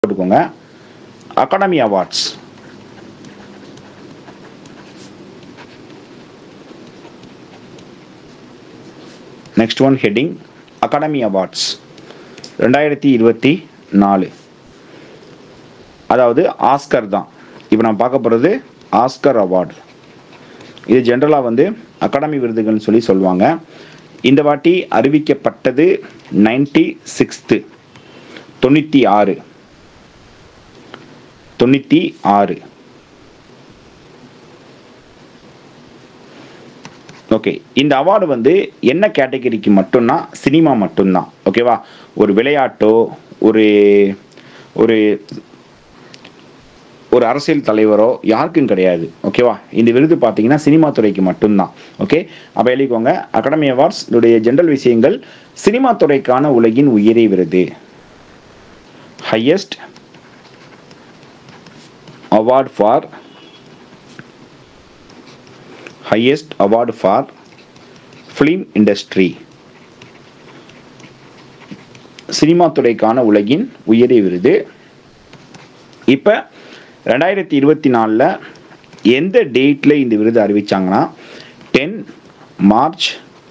போட்டுக்கோங்க academy awards next one heading academy awards ரெண்டாயிரத்தி இருபத்தி நாலு அதாவது ஆஸ்கர் தான் இப்போ நான் பார்க்க போகிறது ஆஸ்கர் அவார்டு இது ஜென்ரலாக வந்து அகாடமி விருதுகள்னு சொல்லி சொல்லுவாங்க இந்த வாட்டி அறிவிக்கப்பட்டது நைன்டி சிக்ஸ்த்து தொண்ணூற்றி ஆறு தொண்ணூற்றி ஆறு ஓகே இந்த அவார்டு வந்து என்ன கேட்டகரிக்கு மட்டும்னா சினிமா மட்டும்தான் ஓகேவா ஒரு விளையாட்டோ ஒரு ஒரு ஒரு அரசியல் தலைவரோ யாருக்கும் கிடையாது ஓகேவா இந்த விருது பார்த்தீங்கன்னா சினிமா துறைக்கு மட்டும்தான் ஓகே அப்போ எழுதிக்கோங்க அகாடமி அவார்ட்ஸ் உடைய ஜென்ரல் விஷயங்கள் சினிமா துறைக்கான உலகின் உயரிய விருது highest award for highest award for film industry cinema துறைக்கான உலகின் உயரிய விருது இப்போ ரெண்டாயிரத்தி இருபத்தி நாலில் எந்த டேட்டில் இந்த விருது அறிவிச்சாங்கன்னா ten March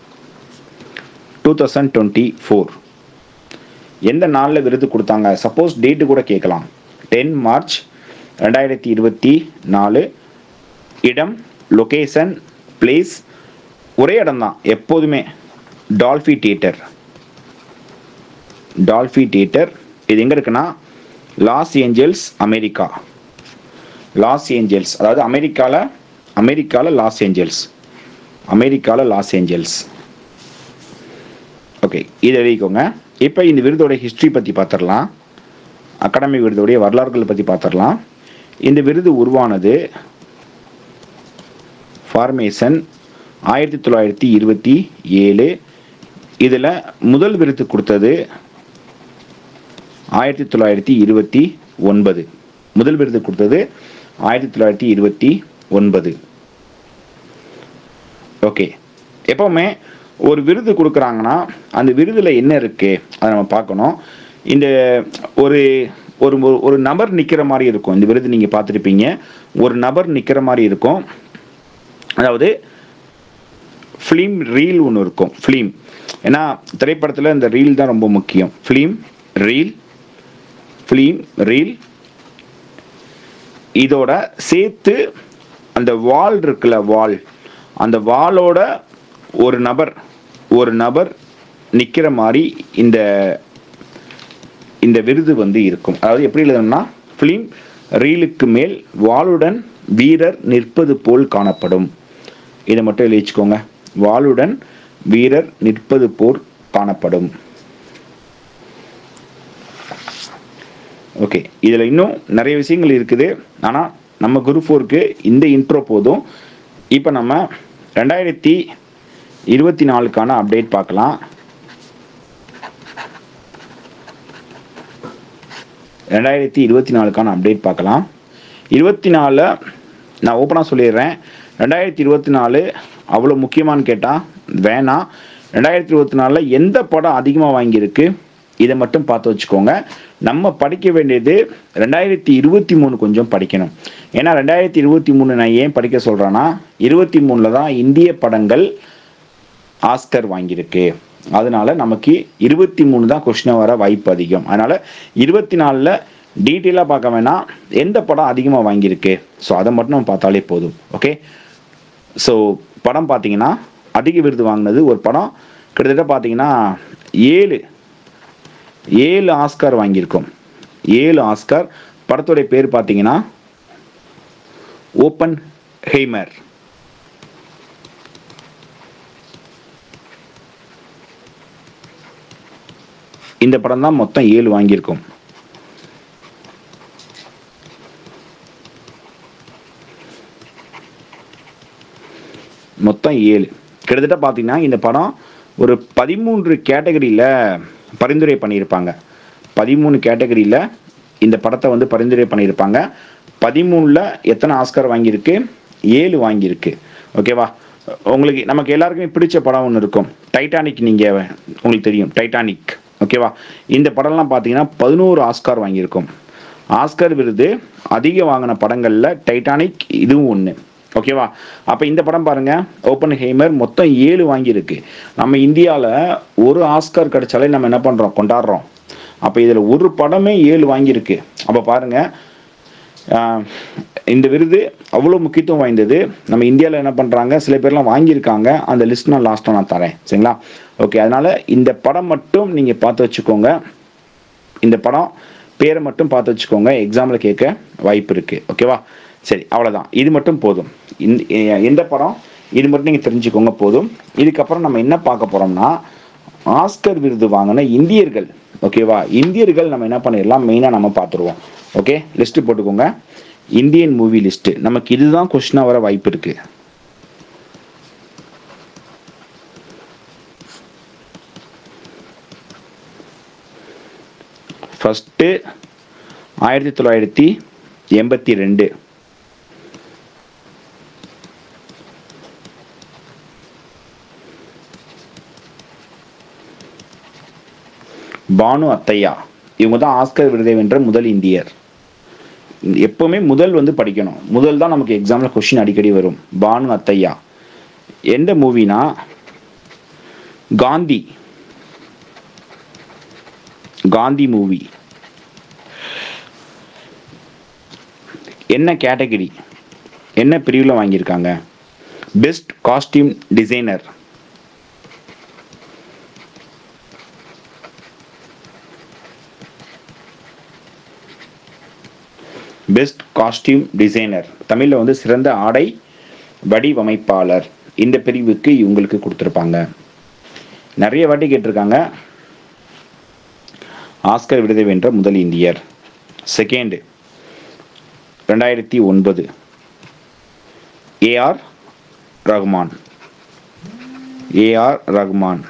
two thousand twenty four எந்த நாளில் விருது கொடுத்தாங்க சப்போஸ் டேட்டு கூட கேட்கலாம் டென் மார்ச் ரெண்டாயிரத்தி இருபத்தி நாலு இடம் லொகேஷன் பிளேஸ் ஒரே இடம் தான் எப்போதுமே டால்ஃபி தியேட்டர் டால்ஃபி தியேட்டர் இது எங்கே இருக்குன்னா Los Angeles America Los Angeles அதாவது அமெரிக்காவில் அமெரிக்காவில் லாஸ் ஏஞ்சல்ஸ் அமெரிக்காவில் லாஸ் ஏஞ்சல்ஸ் ஓகே இது எழுதிக்கோங்க இப்போ இந்த விருதோட ஹிஸ்ட்ரி பற்றி பார்த்துடலாம் அகாடமி விருதோடைய வரலாறுகள் பற்றி பார்த்துடலாம் இந்த விருது உருவானது ஃபார்மேஷன் ஆயிரத்தி தொள்ளாயிரத்தி இருபத்தி ஏழு இதில் முதல் விருது கொடுத்தது ஆயிரத்தி தொள்ளாயிரத்தி இருபத்தி ஒன்பது முதல் விருது கொடுத்தது ஆயிரத்தி தொள்ளாயிரத்தி இருபத்தி ஒன்பது ஓகே எப்பவுமே ஒரு விருது கொடுக்குறாங்கன்னா அந்த விருதில் என்ன இருக்கு அதை நம்ம பார்க்கணும் இந்த ஒரு ஒரு ஒரு நபர் நிற்கிற மாதிரி இருக்கும் இந்த விருது நீங்கள் பார்த்துருப்பீங்க ஒரு நபர் நிற்கிற மாதிரி இருக்கும் அதாவது ஃபிலிம் ரீல் ஒன்று இருக்கும் ஃபிலிம் ஏன்னா திரைப்படத்தில் இந்த ரீல் தான் ரொம்ப முக்கியம் ஃபிலிம் ரீல் ஃபிலிம் ரீல் இதோட சேர்த்து அந்த வால் இருக்குல்ல வால் அந்த வாலோட ஒரு நபர் ஒரு நபர் நிற்கிற மாதிரி இந்த இந்த விருது வந்து இருக்கும் அதாவது எப்படி எழுதணும்னா ஃபிலிம் ரீலுக்கு மேல் வாளுடன் வீரர் நிற்பது போல் காணப்படும் இதை மட்டும் எழுதி வச்சுக்கோங்க வாளுடன் வீரர் நிற்பது போல் காணப்படும் ஓகே இதில் இன்னும் நிறைய விஷயங்கள் இருக்குது ஆனால் நம்ம குரூப் ஃபோருக்கு இந்த இன்ட்ரோ போதும் இப்போ நம்ம ரெண்டாயிரத்தி இருபத்தி நாலுக்கான அப்டேட் பார்க்கலாம் ரெண்டாயிரத்தி இருபத்தி நாலுக்கான அப்டேட் பார்க்கலாம் இருபத்தி நாலில் நான் ஓப்பனாக சொல்லிடுறேன் ரெண்டாயிரத்தி இருபத்தி நாலு அவ்வளோ முக்கியமானு கேட்டால் வேணாம் ரெண்டாயிரத்தி இருபத்தி நாலில் எந்த படம் அதிகமாக வாங்கியிருக்கு இதை மட்டும் பார்த்து வச்சுக்கோங்க நம்ம படிக்க வேண்டியது ரெண்டாயிரத்தி இருபத்தி மூணு கொஞ்சம் படிக்கணும் ஏன்னா ரெண்டாயிரத்தி இருபத்தி மூணு நான் ஏன் படிக்க சொல்கிறேன்னா இருபத்தி மூணில் தான் இந்திய படங்கள் ஆஸ்கர் வாங்கியிருக்கு அதனால நமக்கு இருபத்தி மூணு தான் கொஸ்டின் வர வாய்ப்பு அதிகம் அதனால இருபத்தி நாலில் டீட்டெயிலாக பார்க்க வேணாம் எந்த படம் அதிகமாக வாங்கியிருக்கு ஸோ அதை மட்டும் நம்ம பார்த்தாலே போதும் ஓகே ஸோ படம் பார்த்தீங்கன்னா அதிக விருது வாங்கினது ஒரு படம் கிட்டத்தட்ட பார்த்தீங்கன்னா ஏழு ஏழு ஆஸ்கார் வாங்கியிருக்கோம் ஏழு ஆஸ்கார் படத்துடைய பேர் பார்த்தீங்கன்னா ஓப்பன் ஹெய்மர் இந்த படம் தான் மொத்தம் ஏழு வாங்கியிருக்கோம் மொத்தம் ஏழு கிட்டத்தட்ட பார்த்தீங்கன்னா இந்த படம் ஒரு பதிமூன்று கேட்டகரியில் பரிந்துரை பண்ணியிருப்பாங்க பதிமூணு கேட்டகரியில் இந்த படத்தை வந்து பரிந்துரை பண்ணியிருப்பாங்க பதிமூணில் எத்தனை ஆஸ்கர் வாங்கியிருக்கு ஏழு வாங்கியிருக்கு ஓகேவா உங்களுக்கு நமக்கு எல்லாருக்குமே பிடிச்ச படம் ஒன்று இருக்கும் டைட்டானிக் நீங்கள் உங்களுக்கு தெரியும் டைட்டானிக் ஓகேவா இந்த படம்லாம் பார்த்தீங்கன்னா பதினோரு ஆஸ்கார் வாங்கியிருக்கும் ஆஸ்கர் விருது அதிக வாங்கின படங்களில் டைட்டானிக் இதுவும் ஒன்று ஓகேவா அப்போ இந்த படம் பாருங்க ஓப்பன் ஹேமர் மொத்தம் ஏழு வாங்கியிருக்கு நம்ம இந்தியாவில் ஒரு ஆஸ்கர் கிடைச்சாலே நம்ம என்ன பண்ணுறோம் கொண்டாடுறோம் அப்போ இதில் ஒரு படமே ஏழு வாங்கியிருக்கு அப்போ பாருங்க ஆஹ், இந்த விருது அவ்வளோ முக்கியத்துவம் வாய்ந்தது நம்ம இந்தியாவில் என்ன பண்ணுறாங்க சில பேர்லாம் வாங்கியிருக்காங்க அந்த லிஸ்ட் நான் லாஸ்ட்டாக நான் தரேன் சரிங்களா ஓகே அதனால இந்த படம் மட்டும் நீங்கள் பார்த்து வச்சுக்கோங்க இந்த படம் பேரை மட்டும் பார்த்து வச்சுக்கோங்க எக்ஸாமில் கேட்க வாய்ப்பு இருக்குது ஓகேவா சரி அவ்வளோதான் இது மட்டும் போதும் இந்த எ- எந்த படம் இது மட்டும் நீங்கள் தெரிஞ்சுக்கோங்க போதும் இதுக்கப்புறம் நம்ம என்ன பார்க்க போகிறோம்னா ஆஸ்கர் விருது வாங்கின இந்தியர்கள் ஓகேவா இந்தியர்கள் நம்ம என்ன பண்ணிடலாம் மெயினாக நம்ம பார்த்துருவோம் ஓகே லிஸ்ட்டு போட்டுக்கோங்க இந்தியன் மூவி லிஸ்ட்டு நமக்கு இதுதான் கொஸ்டினாக வர வாய்ப்பு இருக்குது ஃபஸ்ட்டு ஆயிரத்தி தொள்ளாயிரத்தி எண்பத்தி ரெண்டு பானு அத்தையா இவங்க தான் ஆஸ்கர் விருதை வென்ற முதல் இந்தியர் எப்பவுமே முதல் வந்து படிக்கணும் முதல் தான் நமக்கு எக்ஸாமில் கொஷின் அடிக்கடி வரும் பானு அத்தையா எந்த மூவினா காந்தி காந்தி மூவி என்ன கேட்டகரி என்ன பிரிவில் வாங்கியிருக்காங்க best costume designer best costume designer தமிழில் வந்து சிறந்த ஆடை வடிவமைப்பாளர் இந்த பிரிவுக்கு இவங்களுக்கு கொடுத்துருப்பாங்க நிறைய வாட்டி கேட்டிருக்காங்க ஆஸ்கர் விருதை வென்ற முதல் இந்தியர் செகண்ட் ரெண்டாயிரத்தி ஒன்பது ஏஆர் ரஹ்மான் ஏஆர் ரஹ்மான்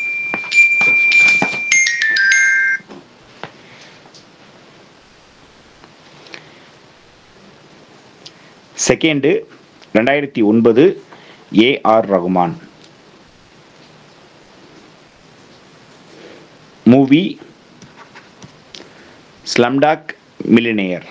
செகண்டு ரெண்டாயிரத்தி ஒன்பது AR Rahman movie Slumdog Millionaire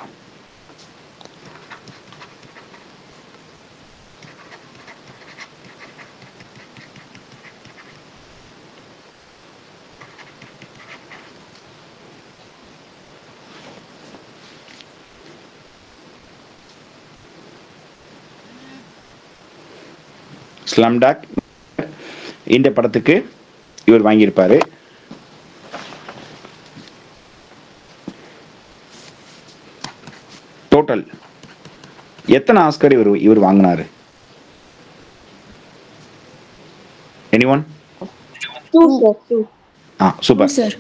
Slumdog இந்த படத்துக்கு இவர் வாங்கியிருப்பாரு டோட்டல் எத்தனை ஆஸ்கர் இவர் இவர் வாங்கினாரு any one Two, sir. Two. ஆ சூப்பர் சார்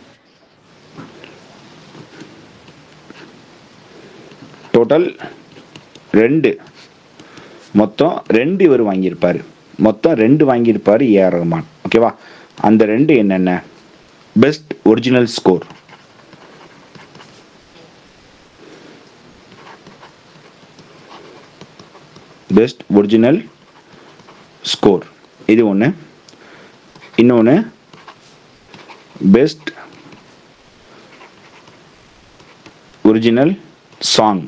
டோட்டல் ரெண்டு மொத்தம் ரெண்டு இவர் வாங்கியிருப்பார் மொத்தம் ரெண்டு வாங்கியிருப்பார் ஏஆர் ரஹ்மான் ஓகேவா அந்த ரெண்டு என்னென்ன best original score best original score இது ஒன்று இன்னொன்று best original song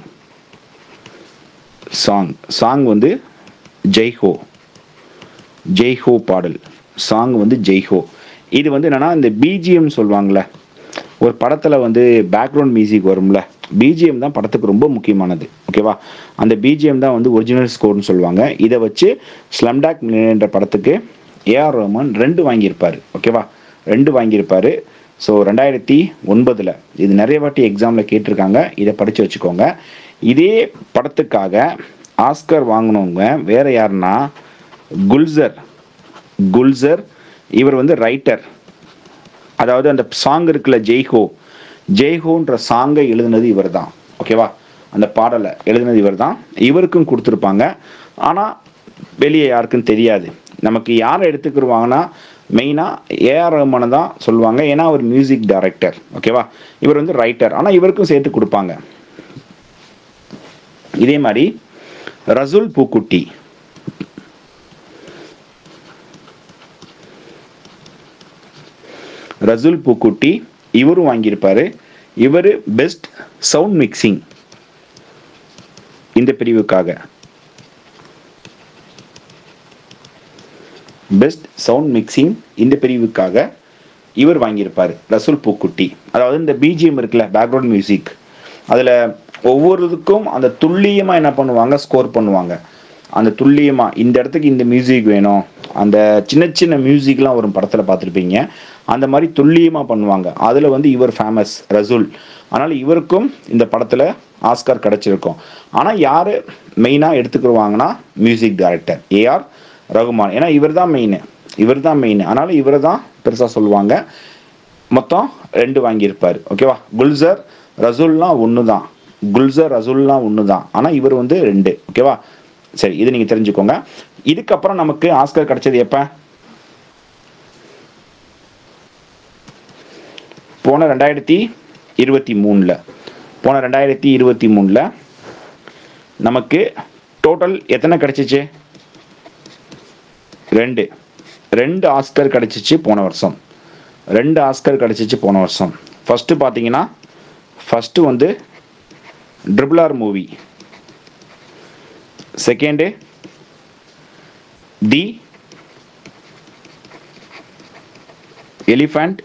song song வந்து ஜெய்ஹோ ஜெய்ஹோ பாடல் சாங் வந்து ஜெய்ஹோ இது வந்து என்னன்னா இந்த பிஜிஎம் சொல்லுவாங்கள்ல ஒரு படத்தில் வந்து பேக்ரவுண்ட் மியூசிக் வரும்ல பிஜிஎம் தான் படத்துக்கு ரொம்ப முக்கியமானது ஓகேவா அந்த பிஜிஎம் தான் வந்து ஒரிஜினல் ஸ்கோர்னு சொல்லுவாங்க இதை வச்சு ஸ்லம்டாக் என்ற படத்துக்கு ஏஆர் ரஹ்மான் ரெண்டு வாங்கியிருப்பார் ஓகேவா ரெண்டு வாங்கியிருப்பாரு ஸோ ரெண்டாயிரத்தி ஒன்பதில் இது நிறைய வாட்டி எக்ஸாமில் கேட்டிருக்காங்க இதை படித்து வச்சுக்கோங்க இதே படத்துக்காக ஆஸ்கர் வாங்கினவங்க வேற யாருன்னா குல்சர் குல்சர் இவர் வந்து ரைட்டர் அதாவது அந்த சாங் இருக்குல்ல ஜெய்ஹோ ஜெய்ஹோன்ற சாங்கை எழுதுனது இவர் தான் ஓகேவா அந்த பாடலை எழுதுனது இவர் தான் இவருக்கும் கொடுத்துருப்பாங்க ஆனால் வெளியே யாருக்கும் தெரியாது நமக்கு யாரை எடுத்துக்கிடுவாங்கன்னா மெயினாக ஏஆர் ரஹ்மானை தான் சொல்லுவாங்க ஏன்னா அவர் மியூசிக் டைரக்டர் ஓகேவா இவர் வந்து ரைட்டர் ஆனால் இவருக்கும் சேர்த்து கொடுப்பாங்க இதே மாதிரி ரசூல் பூக்குட்டி ரசூல் பூக்குட்டி இவரும் வாங்கியிருப்பாரு இவர் பெஸ்ட் சவுண்ட் மிக்சிங் இந்த பிரிவுக்காக பெஸ்ட் சவுண்ட் மிக்சிங் இந்த பிரிவுக்காக இவர் வாங்கியிருப்பார் ரசூல் பூக்குட்டி அதாவது இந்த பிஜிஎம் இருக்குல்ல பேக்ரவுண்ட் மியூசிக் அதில் ஒவ்வொருதுக்கும் அந்த துல்லியமாக என்ன பண்ணுவாங்க ஸ்கோர் பண்ணுவாங்க அந்த துல்லியமாக இந்த இடத்துக்கு இந்த மியூசிக் வேணும் அந்த சின்ன சின்ன மியூசிக்லாம் வரும் படத்தில் பார்த்துருப்பீங்க அந்த மாதிரி துல்லியமாக பண்ணுவாங்க அதில் வந்து இவர் ஃபேமஸ் ரசூல் அதனால் இவருக்கும் இந்த படத்தில் ஆஸ்கார் கிடச்சிருக்கும் ஆனால் யார் மெயினாக எடுத்துக்கிடுவாங்கன்னா மியூசிக் டைரக்டர் ஏஆர் ரகுமான் ஏன்னா இவர் தான் மெயின் இவர் தான் மெயின் அதனால் இவரை தான் பெருசாக சொல்லுவாங்க மொத்தம் ரெண்டு வாங்கியிருப்பார் ஓகேவா குல்சர் ரசூல்லாம் ஒன்று தான் குல்சர் ரசூல்லாம் ஒன்று தான் ஆனால் இவர் வந்து ரெண்டு ஓகேவா சரி இது நீங்கள் தெரிஞ்சுக்கோங்க இதுக்கப்புறம் நமக்கு ஆஸ்கர் கிடைச்சது எப்போ போன ரெண்டாயிரத்தி இருபத்தி மூணில் போன ரெண்டாயிரத்தி இருபத்தி மூணில் நமக்கு டோட்டல் எத்தனை கிடைச்சிச்சு ரெண்டு ரெண்டு ஆஸ்கர் கிடைச்சிச்சு போன வருஷம் ரெண்டு ஆஸ்கர் கிடைச்சிச்சு போன வருஷம் ஃபஸ்ட்டு பார்த்தீங்கன்னா ஃபஸ்ட்டு வந்து triple R movie second the elephant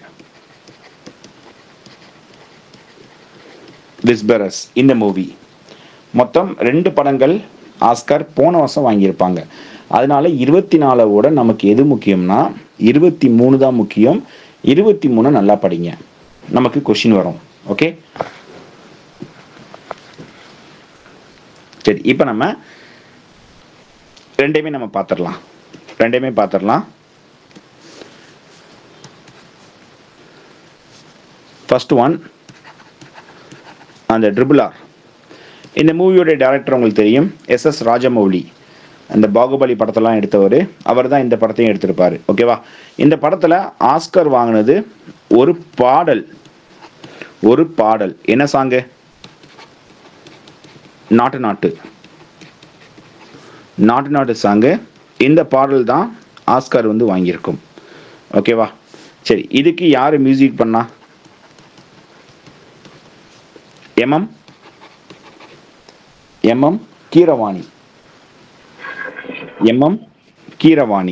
whisperers இந்த மூவி மொத்தம் ரெண்டு படங்கள் ஆஸ்கார் போன வருஷம் வாங்கியிருப்பாங்க அதனால இருபத்தி நாலோட நமக்கு எது முக்கியம்னா இருபத்தி மூணு தான் முக்கியம் இருபத்தி மூணு நல்லா படிங்க நமக்கு கொஷின் வரும் ஓகே சரி இப்போ நம்ம ரெண்டையுமே நம்ம பார்த்துடலாம் ரெண்டையுமே பார்த்துடலாம் ஃபர்ஸ்ட் ஒன் அந்த ட்ரிபிள் ஆர் இந்த மூவியோட டேரக்டர் உங்களுக்கு தெரியும் எஸ் எஸ் ராஜமௌலி அந்த பாகுபலி படத்தெல்லாம் எடுத்தவர் அவர் தான் இந்த படத்தையும் எடுத்திருப்பார் ஓகேவா இந்த படத்தில் ஆஸ்கர் வாங்கினது ஒரு பாடல் ஒரு பாடல் என்ன சாங்கு நாட்டு நாட்டு நாட்டு நாட்டு சாங்கு இந்த பாடல் தான் ஆஸ்கார் வந்து வாங்கியிருக்கும் ஓகேவா சரி இதுக்கு யார் மியூசிக் பண்ணா எம்எம் எம்எம் கீரவாணி எம்எம் கீரவாணி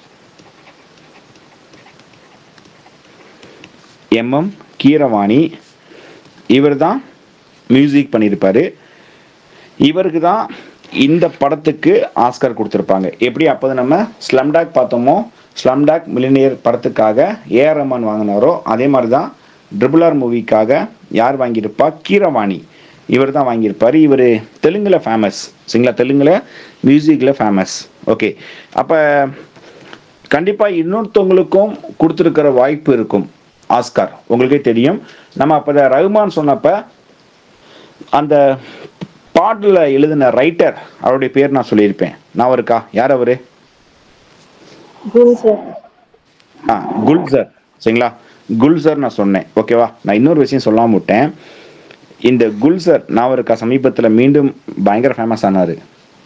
எம்எம் கீரவாணி இவர் தான் மியூசிக் பண்ணியிருப்பாரு இவருக்கு தான் இந்த படத்துக்கு ஆஸ்கர் கொடுத்துருப்பாங்க எப்படி அப்போது நம்ம ஸ்லம்டாக் பார்த்தோமோ ஸ்லம்டாக் மில்லினியர் படத்துக்காக ஏஆர் ரஹ்மான் வாங்கினாரோ அதே மாதிரி தான் ட்ரிபிள் ஆர் மூவிக்காக யார் வாங்கியிருப்பா கீரவாணி இவர் தான் வாங்கியிருப்பார் இவர் தெலுங்கில் ஃபேமஸ் சரிங்களா தெலுங்கில் மியூசிக்கில் ஃபேமஸ் ஓகே அப்போ கண்டிப்பாக இன்னொருத்தவங்களுக்கும் கொடுத்துருக்கிற வாய்ப்பு இருக்கும் ஆஸ்கார் உங்களுக்கே தெரியும் நம்ம அப்போ ரகுமான் சொன்னப்ப அந்த பாட்டில் எழுதின ரைட்டர் அவருடைய பேர் நான் சொல்லியிருப்பேன் நான் இருக்கா யார் அவரு குரு சார் ஆ குல்சர் சரிங்களா குல்சர் நான் சொன்னேன் ஓகேவா நான் இன்னொரு விஷயம் சொல்லாம விட்டேன் இந்த குல்சர் நான் இருக்கா சமீபத்தில் மீண்டும் பயங்கர ஃபேமஸ் ஆனாரு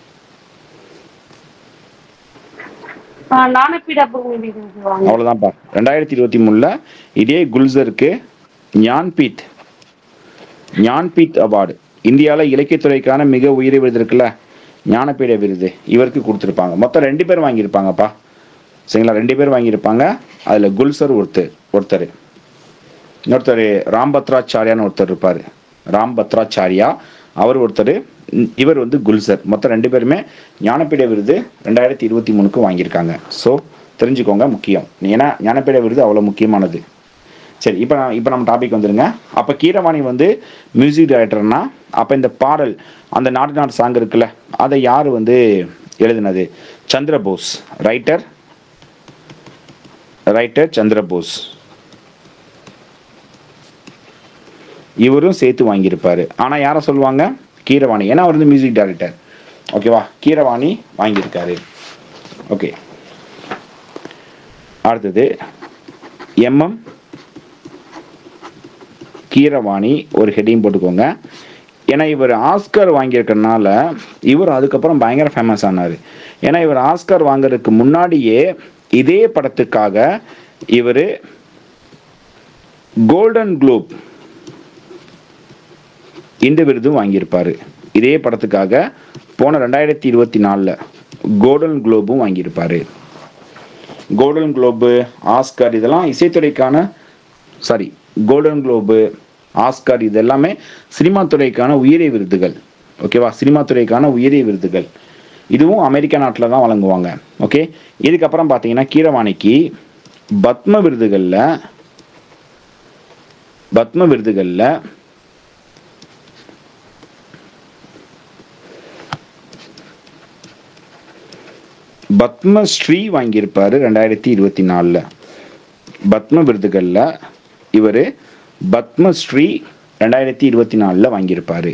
நானப்பீடா மூவி வாங்க அவ்வளோதான்ப்பா ரெண்டாயிரத்தி இருபத்தி மூணில் இதே குல்சருக்கு ஞான்பீத் ஞான்பீத் அவார்டு இந்தியாவில் இலக்கியத்துறைக்கான மிக உயரிய விருது இருக்குல்ல ஞானபீட விருது இவருக்கு கொடுத்துருப்பாங்க மொத்தம் ரெண்டு பேர் வாங்கியிருப்பாங்கப்பா சரிங்களா ரெண்டு பேர் வாங்கியிருப்பாங்க அதில் குல்சர் ஒருத்தர் ஒருத்தர் இன்னொருத்தர் ராம் பத்ராச்சாரியான்னு ஒருத்தர் இருப்பார் ராம் பத்ராச்சாரியா அவர் ஒருத்தர் ம், இவர் வந்து குல்சர் மொத்தம் ரெண்டு பேருமே ஞானபீட விருது ரெண்டாயிரத்தி இருபத்தி மூணுக்கு வாங்கியிருக்காங்க ஸோ தெரிஞ்சுக்கோங்க முக்கியம் ஏன்னா ஞானபீட விருது அவ்வளோ முக்கியமானது சரி இப்போ நான் இப்போ நம்ம டாபிக் வந்துருங்க அப்போ கீரவாணி வந்து மியூசிக் டைரக்டர்னா அப்போ இந்த பாடல் அந்த நாட்டு நாட்டு சாங் இருக்குல்ல அதை யார் வந்து எழுதினது சந்திரபோஸ் ரைட்டர் ரைட்டர் சந்திரபோஸ் இவரும் சேர்த்து வாங்கியிருப்பாரு ஆனால் யாரை சொல்லுவாங்க கீரவாணி ஏன்னா அவர் வந்து மியூசிக் டைரக்டர் ஓகேவா கீரவாணி வாங்கியிருக்காரு ஓகே அடுத்தது எம்எம் கீரவாணி ஒரு ஹெட்டிங் போட்டுக்கோங்க ஏன்னா இவர் ஆஸ்கர் வாங்கியிருக்கறனால இவர் அதுக்கப்புறம் பயங்கர ஃபேமஸ் ஆனார் ஏன்னா இவர் ஆஸ்கர் வாங்குறதுக்கு முன்னாடியே இதே படத்துக்காக இவர் கோல்டன் குளோப் இந்த விருதும் வாங்கியிருப்பாரு இதே படத்துக்காக போன ரெண்டாயிரத்தி இருபத்தி நாலில் கோல்டன் குளோபும் வாங்கியிருப்பாரு கோல்டன் குளோபு ஆஸ்கர் இதெல்லாம் இசைத்துறைக்கான சாரி கோல்டன் குளோபு ஆஸ்கர் இது எல்லாமே சினிமா துறைக்கான உயரிய விருதுகள் ஓகேவா சினிமா துறைக்கான உயரிய விருதுகள் இதுவும் அமெரிக்கா நாட்டில் தான் வழங்குவாங்க ஓகே இதுக்கப்புறம் பார்த்தீங்கன்னா கீரவாணிக்கு பத்ம விருதுகளில் பத்ம விருதுகளில் பத்மஸ்ரீ வாங்கியிருப்பாரு ரெண்டாயிரத்தி இருபத்தி நாலில் பத்ம விருதுகளில் இவர் பத்மஸ்ரீ ரெண்டாயிரத்தி இருபத்தி நாலில் வாங்கியிருப்பாரு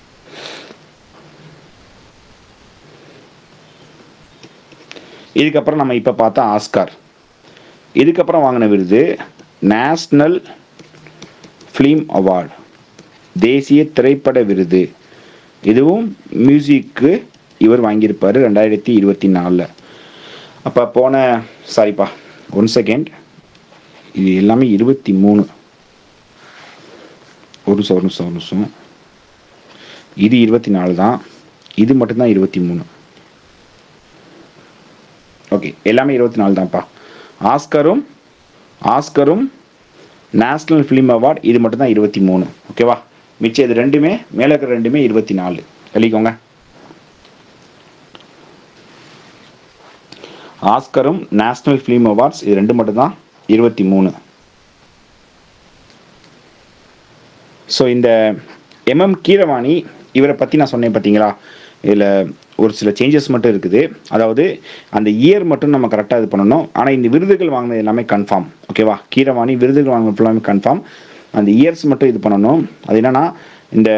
இதுக்கப்புறம் நம்ம இப்போ பார்த்தா ஆஸ்கார் இதுக்கப்புறம் வாங்கின விருது நேஷ்னல் ஃபிலிம் அவார்டு தேசிய திரைப்பட விருது இதுவும் மியூசிக்கு இவர் வாங்கியிருப்பார் ரெண்டாயிரத்தி இருபத்தி நாலில் அப்போ போன சாரிப்பா ஒன் செகண்ட் இது எல்லாமே இருபத்தி மூணு ஒரு நிமிஷம் ஒரு நிமிஷம் ஒரு நிமிஷம் இது இருபத்தி நாலு தான் இது மட்டும்தான் இருபத்தி மூணு ஓகே எல்லாமே இருபத்தி நாலு தான்ப்பா ஆஸ்கரும் ஆஸ்கரும் நேஷ்னல் ஃபிலிம் அவார்ட் இது மட்டும்தான் இருபத்தி மூணு ஓகேவா மிச்சம் இது ரெண்டுமே மேலே இருக்கிற ரெண்டுமே இருபத்தி நாலு எழுதிக்கோங்க ஆஸ்கரும் நேஷ்னல் ஃபிலிம் அவார்ட்ஸ் இது ரெண்டு மட்டும்தான் இருபத்தி மூணு ஸோ இந்த எம்எம் கீரவாணி இவரை பற்றி நான் சொன்னேன் பார்த்தீங்களா இதில் ஒரு சில சேஞ்சஸ் மட்டும் இருக்குது அதாவது அந்த இயர் மட்டும் நம்ம கரெக்டாக இது பண்ணணும் ஆனால் இந்த விருதுகள் வாங்கினது எல்லாமே கன்ஃபார்ம் ஓகேவா கீரவாணி விருதுகள் வாங்கினது எல்லாமே கன்ஃபார்ம் அந்த இயர்ஸ் மட்டும் இது பண்ணணும் அது என்னன்னா இந்த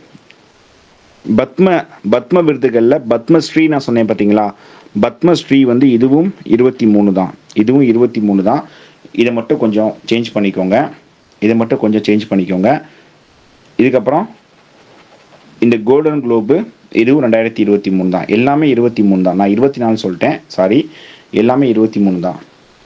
பத்ம பத்ம விருதுகளில் பத்மஸ்ரீ நான் சொன்னேன் பார்த்தீங்களா பத்மஸ்ரீ வந்து இதுவும் இருபத்தி மூணு தான் இதுவும் இருபத்தி மூணு தான் இதை மட்டும் கொஞ்சம் சேஞ்ச் பண்ணிக்கோங்க இதை மட்டும் கொஞ்சம் சேஞ்ச் பண்ணிக்கோங்க இதுக்கப்புறம் இந்த கோல்டன் குளோபு இதுவும் ரெண்டாயிரத்தி இருபத்தி மூணு தான் எல்லாமே இருபத்தி மூணு தான் நான் இருபத்தி நாலு சொல்லிட்டேன் சாரி எல்லாமே இருபத்தி மூணு தான்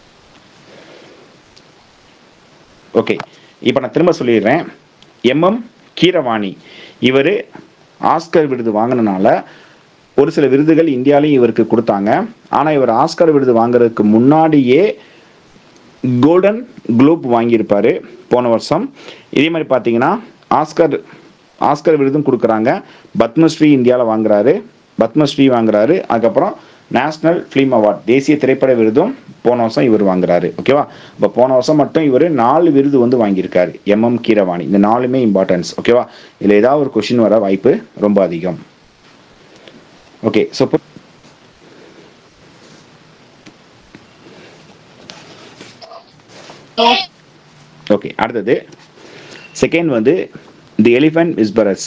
ஓகே இப்போ நான் திரும்ப சொல்லிடுறேன் எம்எம் கீரவாணி இவர் ஆஸ்கர் விருது வாங்கினனால ஒரு சில விருதுகள் இந்தியாலையும் இவருக்கு கொடுத்தாங்க ஆனால் இவர் ஆஸ்கர் விருது வாங்குறதுக்கு முன்னாடியே கோல்டன் குளோப் வாங்கியிருப்பார் போன வருஷம் இதே மாதிரி பார்த்தீங்கன்னா ஆஸ்கர் ஆஸ்கர் விருதும் கொடுக்குறாங்க பத்மஸ்ரீ இந்தியாவில் வாங்குறாரு பத்மஸ்ரீ வாங்குறாரு அதுக்கப்புறம் நேஷ்னல் ஃபிலிம் அவார்ட் தேசிய திரைப்பட விருதும் போன வருஷம் இவர் வாங்குறாரு ஓகேவா இப்போ போன வருஷம் மட்டும் இவர் நாலு விருது வந்து வாங்கியிருக்காரு எம்எம் கீரவாணி இந்த நாலுமே இம்பார்ட்டன்ஸ் ஓகேவா இதில் ஏதாவது ஒரு கொஷின் வர வாய்ப்பு ரொம்ப அதிகம் ஓகே ஸோ ஓகே அடுத்தது செகண்ட் வந்து தி எலிஃபண்ட் விஸ்பரஸ்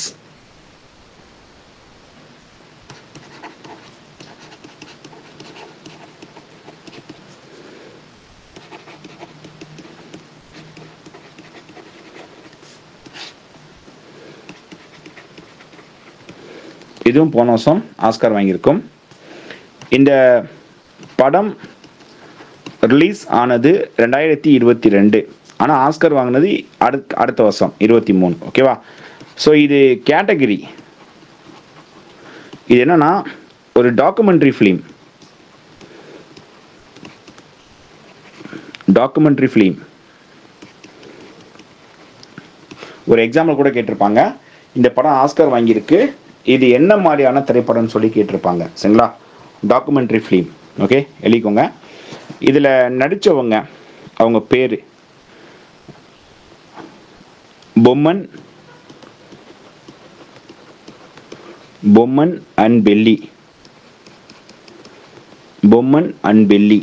இதுவும் போன வருஷம் ஆஸ்கார் வாங்கியிருக்கும் இந்த படம் ரிலீஸ் ஆனது ரெண்டாயிரத்தி இருபத்தி ரெண்டு ஆனால் ஆஸ்கர் வாங்கினது அடுத்த அடுத்த வருஷம் இருபத்தி மூணு ஓகேவா ஸோ இது கேட்டகரி இது என்னன்னா ஒரு டாக்குமெண்ட்ரி ஃபிலிம் டாக்குமெண்ட்ரி ஃபிலிம் ஒரு எக்ஸாம்பிள் கூட கேட்டிருப்பாங்க இந்த படம் ஆஸ்கர் வாங்கியிருக்கு இது என்ன மாதிரியான திரைப்படம்னு சொல்லி கேட்டிருப்பாங்க சரிங்களா டாக்குமெண்ட்ரி ஃபிலிம் ஓகே எழுதிக்கோங்க இதில் நடித்தவங்க அவங்க பேர் பொம்மன் பொம்மன் அண்ட் பெல்லி பொம்மன் அண்ட் பெல்லி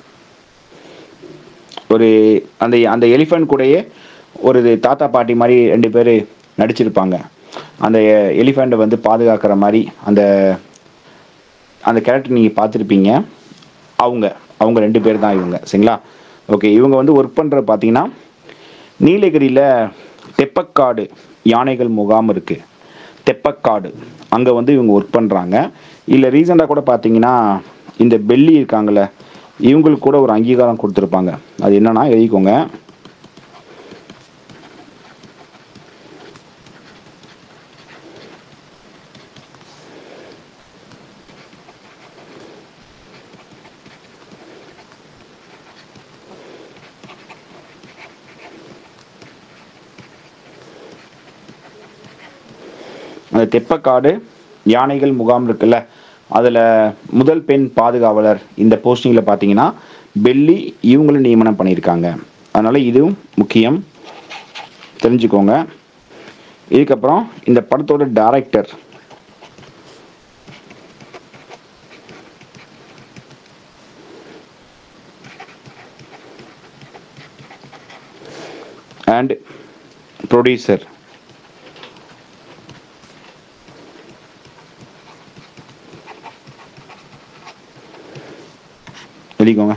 ஒரு அந்த அந்த எலிஃபண்ட் கூடயே ஒரு தாத்தா பாட்டி மாதிரி ரெண்டு பேர் நடிச்சிருப்பாங்க அந்த எலிஃபண்ட்டை வந்து பாதுகாக்கிற மாதிரி அந்த அந்த கேரக்டர் நீங்கள் பார்த்துருப்பீங்க அவங்க அவங்க ரெண்டு பேர் தான் இவங்க சரிங்களா ஓகே இவங்க வந்து ஒர்க் பண்ணுறது பார்த்தீங்கன்னா நீலகிரியில் தெப்பக்காடு யானைகள் முகாம் இருக்குது தெப்பக்காடு அங்கே வந்து இவங்க ஒர்க் பண்ணுறாங்க இல்லை ரீசெண்டாக கூட பார்த்தீங்கன்னா இந்த பெல்லி இருக்காங்கல்ல இவங்களுக்கு கூட ஒரு அங்கீகாரம் கொடுத்துருப்பாங்க அது என்னன்னா எழுதிக்கோங்க அந்த தெப்பக்காடு யானைகள் முகாம் இருக்குல்ல அதில் முதல் பெண் பாதுகாவலர் இந்த போஸ்டிங்கில் பார்த்தீங்கன்னா பெல்லி இவங்களும் நியமனம் பண்ணியிருக்காங்க அதனால் இதுவும் முக்கியம் தெரிஞ்சுக்கோங்க இதுக்கப்புறம் இந்த படத்தோட டைரக்டர் அண்ட் ப்ரொடியூசர் எழுதிக்கோங்க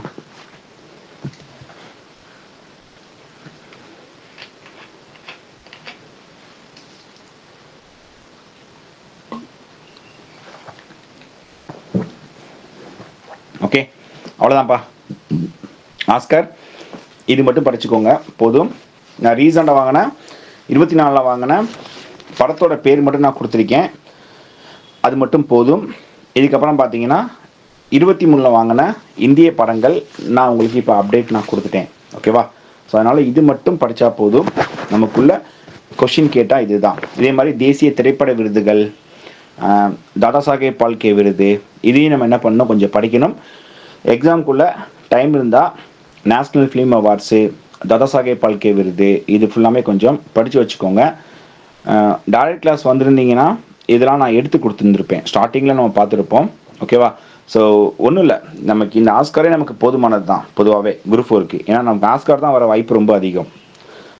ஓகே அவ்வளோதான்ப்பா ஆஸ்கர் இது மட்டும் படிச்சுக்கோங்க போதும் நான் ரீசெண்டாக வாங்கினேன் இருபத்தி நாலில் வாங்கினேன் படத்தோட பேர் மட்டும் நான் கொடுத்துருக்கேன் அது மட்டும் போதும் இதுக்கப்புறம் பார்த்தீங்கன்னா இருபத்தி மூணில் வாங்கின இந்திய படங்கள் நான் உங்களுக்கு இப்போ அப்டேட் நான் கொடுத்துட்டேன் ஓகேவா ஸோ அதனால் இது மட்டும் படித்தா போதும் நமக்குள்ள கொஷின் கேட்டால் இதுதான் இதே மாதிரி தேசிய திரைப்பட விருதுகள் ஆஹ், தாதா சாஹேப் பால்கே விருது இதையும் நம்ம என்ன பண்ணணும் கொஞ்சம் படிக்கணும் எக்ஸாம்குள்ளே டைம் இருந்தால் national film awards Dada Saheb Phalke விருது இது ஃபுல்லாமே கொஞ்சம் படித்து வச்சுக்கோங்க டைரக்ட் கிளாஸ் வந்திருந்தீங்கன்னா இதெல்லாம் நான் எடுத்து கொடுத்துருந்துருப்பேன் ஸ்டார்டிங்கில் நம்ம பார்த்துருப்போம் ஓகேவா ஸோ ஒன்றும் இல்லை நமக்கு இந்த ஆஸ்காரே நமக்கு போதுமானது தான் பொதுவாகவே குரூப் ஃபோருக்கு ஏன்னா நமக்கு ஆஸ்கார் தான் வர வாய்ப்பு ரொம்ப அதிகம்